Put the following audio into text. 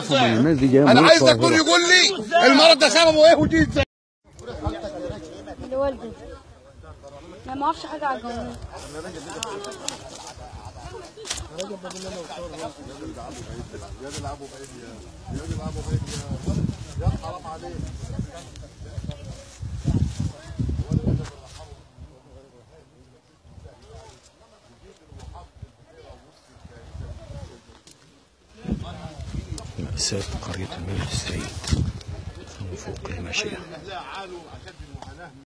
تعرفوا من الناس دي جايه انا من عايز القاهرة. دكتور يقول لي المرض ده سببه ايه ودي ازاي لوالدي انا ما اعرفش حاجه عن الجمهوريه مأساة قرية الملك السعيد من فوق الماشية